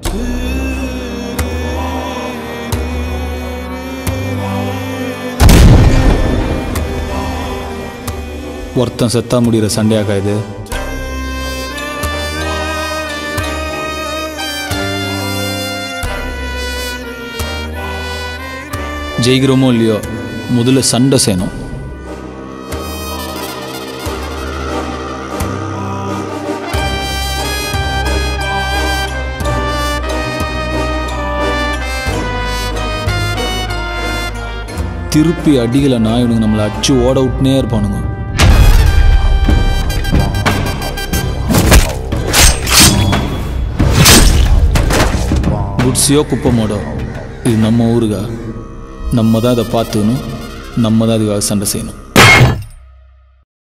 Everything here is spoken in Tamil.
ஒருத்தன் செத்தா முடிகிற சண்டையாக்கா இது ஜெயிக்கிறோமோ இல்லையோ முதல்ல சண்டை செய்யணும் திருப்பி அடிக்கலைன்னா இவனுங்க நம்மளை அடிச்சு ஓட விட்டுனே இருப்பானுங்க குட்ஸியோ குப்பமோடோ இது நம்ம ஊருகா நம்ம தான் இதை பார்த்துக்கணும் நம்ம தான் இதுக்காக சண்டை செய்யணும்